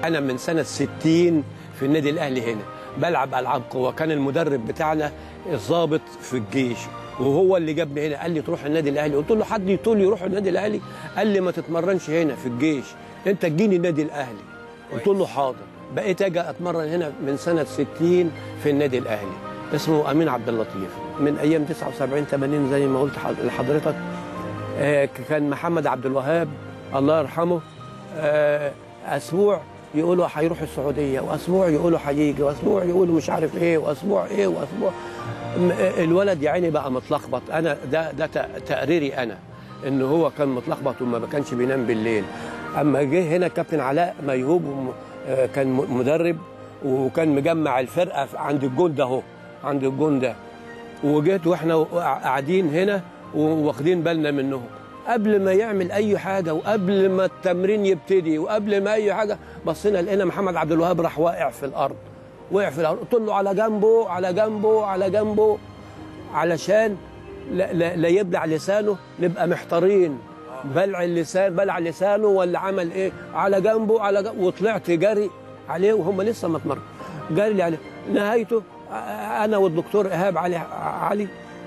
انا من سنه 60 في النادي الاهلي هنا بلعب العاب قوه كان المدرب بتاعنا الضابط في الجيش وهو اللي جابني هنا قال لي تروح النادي الاهلي قلت له حد يطول لي يروح النادي الاهلي قال لي ما تتمرنش هنا في الجيش انت تجيني النادي الاهلي قلت له حاضر بقيت اجي اتمرن هنا من سنه 60 في النادي الاهلي اسمه امين عبد اللطيف من ايام 79 80 زي ما قلت حض- لحضرتك آه، كان محمد عبد الوهاب الله يرحمه آه، اسبوع يقولوا هيروح السعوديه واسبوع يقولوا هيجي واسبوع يقولوا مش عارف ايه واسبوع ايه واسبوع م- آه، الولد يا عيني بقى متلخبط انا ده ده ت- تقريري انا ان هو كان متلخبط وما كانش بينام بالليل اما جه هنا كابتن علاء ميهوب وم- آه، كان م- مدرب وكان مجمع الفرقه عند الجون ده اهو عند الجون ده وجيت واحنا قاعدين هنا واخدين بالنا منهم قبل ما يعمل اي حاجه وقبل ما التمرين يبتدي وقبل ما اي حاجه بصينا لقينا محمد عبد الوهاب راح واقع في الارض وقع في الارض قلت له على جنبه على جنبه على جنبه علشان لا, لا, لا يبلع لسانه نبقى محتارين بلع اللسان بلع لسانه ولا عمل ايه على جنبه على جنبه وطلعت جري عليه وهم لسه ما اتمرن جري عليه نهايته آه، انا والدكتور ايهاب علي علي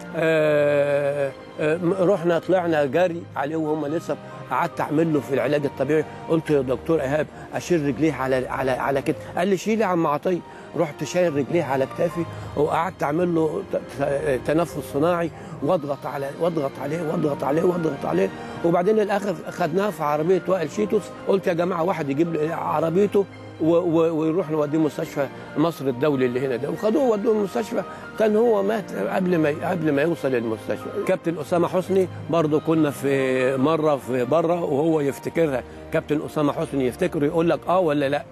آه، آه، رحنا طلعنا جري عليه وهم لسه قعدت اعمل له في العلاج الطبيعي قلت يا دكتور ايهاب اشيل رجليه على على على كده قال لي شيل يا عم عطيه رحت شايل رجليه على كتافي وقعدت اعمل له ت- ت- تنفس صناعي واضغط على واضغط عليه واضغط عليه واضغط عليه وبعدين الاخر خدناه في عربيه وائل شيتوس قلت يا جماعه واحد يجيب لي عربيته و- و- ويروح نوديه مستشفى مصر الدولي اللي هنا ده وخدوه ودوه المستشفى كان هو مات قبل ما قبل ما يوصل للمستشفى كابتن اسامه حسني برضه كنا في مره في بره وهو يفتكرها كابتن اسامه حسني يفتكر يقول لك اه ولا لا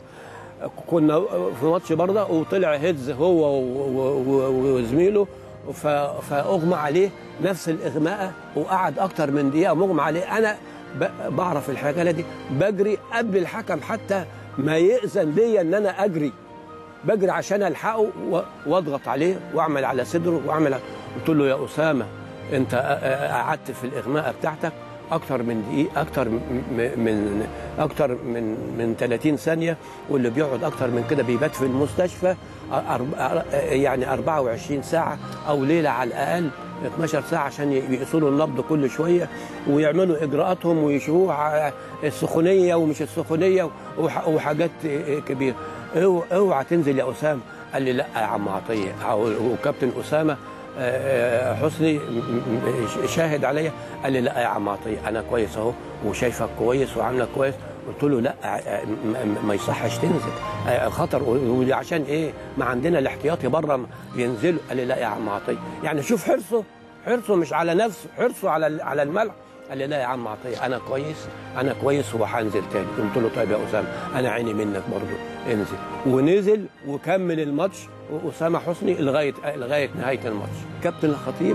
كنا في ماتش برضه وطلع هيدز هو و- و- و- وزميله ف- فاغمى عليه نفس الاغماء وقعد اكتر من دقيقه مغمى عليه انا ب- بعرف الحاجه دي بجري قبل الحكم حتى ما يأذن ليا ان انا اجري بجري عشان الحقه و- واضغط عليه واعمل على صدره واعمل قلت له يا اسامه انت أ- أ- قعدت في الاغماء بتاعتك اكتر من دقيقه اكتر م- م- من اكتر من من 30 ثانيه واللي بيقعد اكتر من كده بيبات في المستشفى أرب- أر- يعني 24 ساعه او ليله على الاقل 12 ساعه عشان يقيسوا له النبض كل شويه ويعملوا اجراءاتهم ويشوفوا ع- السخونيه ومش السخونيه وح- وحاجات كبيره اوعى اوعى تنزل يا اسامه قال لي لا يا عم عطيه وكابتن اسامه آه، حسني م- م- شاهد عليا قال لي لا يا عم عطيه انا كويس اهو وشايفك كويس وعاملك كويس قلت له لا آه، م- م- ما يصحش تنزل آه، خطر وعشان ايه ما عندنا الاحتياطي بره بينزلوا قال لي لا يا عم عطيه يعني شوف حرصه حرصه مش على نفسه حرصه على ال- على الملعب قال لي لا يا عم عطيه انا كويس انا كويس وهنزل تاني قلت له طيب يا اسامه انا عيني منك برضو انزل ونزل وكمل الماتش واسامه حسني لغايه لغايه نهايه الماتش كابتن الخطيب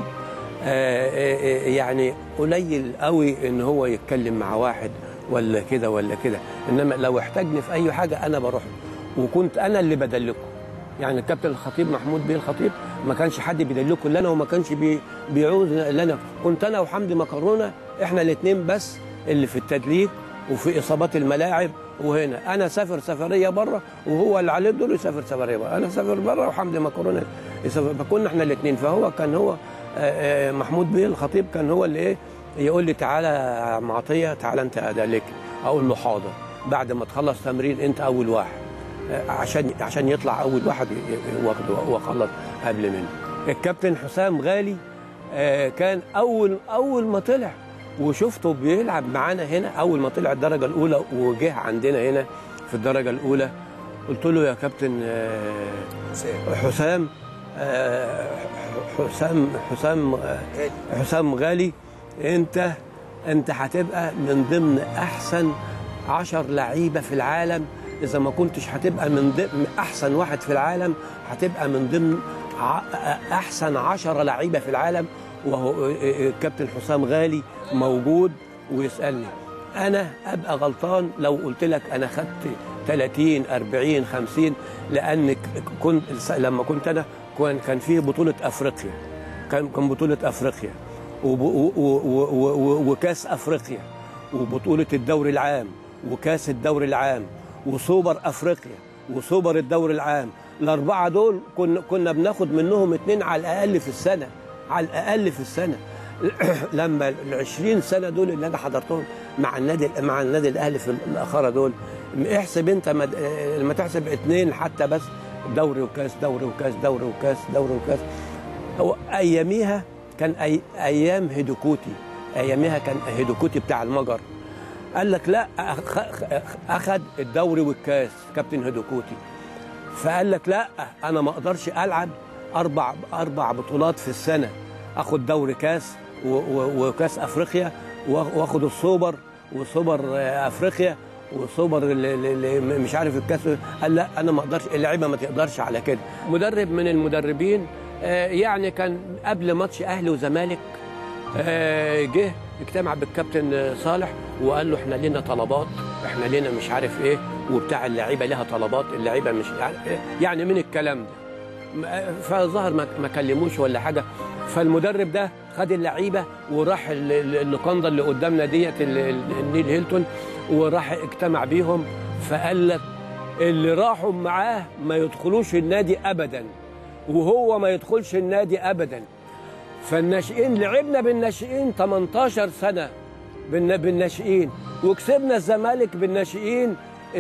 آه، آه، آه، يعني قليل قوي ان هو يتكلم مع واحد ولا كده ولا كده انما لو احتاجني في اي حاجه انا بروح له. وكنت انا اللي بدلكه يعني الكابتن الخطيب محمود بيه الخطيب ما كانش حد بيدلكه الا انا وما كانش بي بيعوز الا انا كنت انا وحمدي مكرونه احنا الاثنين بس اللي في التدليك وفي اصابات الملاعب وهنا انا سافر سفريه بره وهو اللي عليه الدور يسافر سفريه بره انا سافر بره وحمدي مكرونه يسافر فكنا احنا الاثنين فهو كان هو آه، آه، محمود بيه الخطيب كان هو اللي ايه يقول لي تعالى يا عم عطيه تعالى انت ادلك اقول له حاضر بعد ما تخلص تمرين انت اول واحد عشان عشان يطلع اول واحد ي- ي- واخده واخلص قبل منه الكابتن حسام غالي آه، كان اول اول ما طلع وشفته بيلعب معانا هنا اول ما طلع الدرجه الاولى وجه عندنا هنا في الدرجه الاولى قلت له يا كابتن آه، حسام آه، حسام حسام آه، حسام غالي انت انت هتبقى من ضمن احسن عشر لعيبه في العالم اذا ما كنتش هتبقى من ضمن احسن واحد في العالم هتبقى من ضمن ع- احسن عشرة لعيبه في العالم وهو الكابتن حسام غالي موجود ويسالني انا ابقى غلطان لو قلت لك انا خدت 30 40 50 لان ك- كنت لما كنت انا كان كان في بطوله افريقيا كان كان بطوله افريقيا وب- و- و- و- و- وكاس افريقيا وبطوله الدوري العام وكاس الدوري العام وسوبر افريقيا وسوبر الدوري العام الاربعه دول كنا كنا بناخد منهم اتنين على الاقل في السنه على الاقل في السنه لما ال 20 سنه دول اللي انا حضرتهم مع النادي مع النادي الاهلي في الاخره دول احسب انت مد... لما تحسب اتنين حتى بس دوري وكاس دوري وكاس دوري وكاس دوري وكاس هو اياميها كان أي... ايام هيدوكوتي اياميها كان هيدوكوتي بتاع المجر قال لك لا أخ... اخذ الدوري والكاس كابتن هيدوكوتي فقال لك لا انا ما اقدرش العب اربع اربع بطولات في السنه اخد دوري كاس و... و... وكاس افريقيا واخد السوبر وسوبر افريقيا وسوبر اللي مش عارف الكاس قال لا انا ما اقدرش اللعيبه ما تقدرش على كده مدرب من المدربين يعني كان قبل ماتش اهلي وزمالك جه اجتمع بالكابتن صالح وقال له احنا لينا طلبات احنا لينا مش عارف ايه وبتاع اللعيبه ليها طلبات اللعيبه مش يعني من الكلام ده فظهر ما كلموش ولا حاجه فالمدرب ده خد اللعيبه وراح اللوكاندا اللي قدامنا ديت النيل هيلتون وراح اجتمع بيهم فقال لك اللي راحوا معاه ما يدخلوش النادي ابدا وهو ما يدخلش النادي ابدا فالناشئين لعبنا بالناشئين 18 سنه بالناشئين وكسبنا الزمالك بالناشئين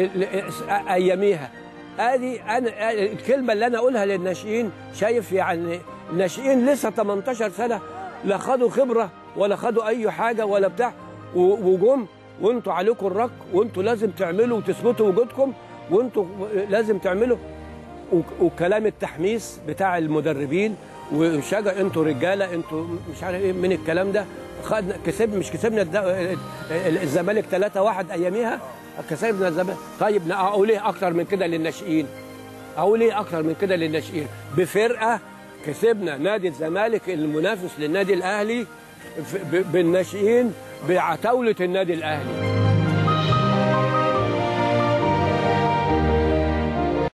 اياميها ادي انا الكلمه اللي انا اقولها للناشئين شايف يعني الناشئين لسه 18 سنه لا خدوا خبره ولا خدوا اي حاجه ولا بتاع وجم وانتوا عليكم الرك وانتوا لازم تعملوا وتثبتوا وجودكم وانتوا لازم تعملوا وكلام التحميس بتاع المدربين وشجع انتوا رجاله انتوا مش عارف ايه من الكلام ده خدنا كسب مش كسبنا الزمالك 3 1 اياميها كسبنا الزمالك طيب اقول ايه اكتر من كده للناشئين اقول ايه اكتر من كده للناشئين بفرقه كسبنا نادي الزمالك المنافس للنادي الاهلي بالناشئين بعتاوله النادي الاهلي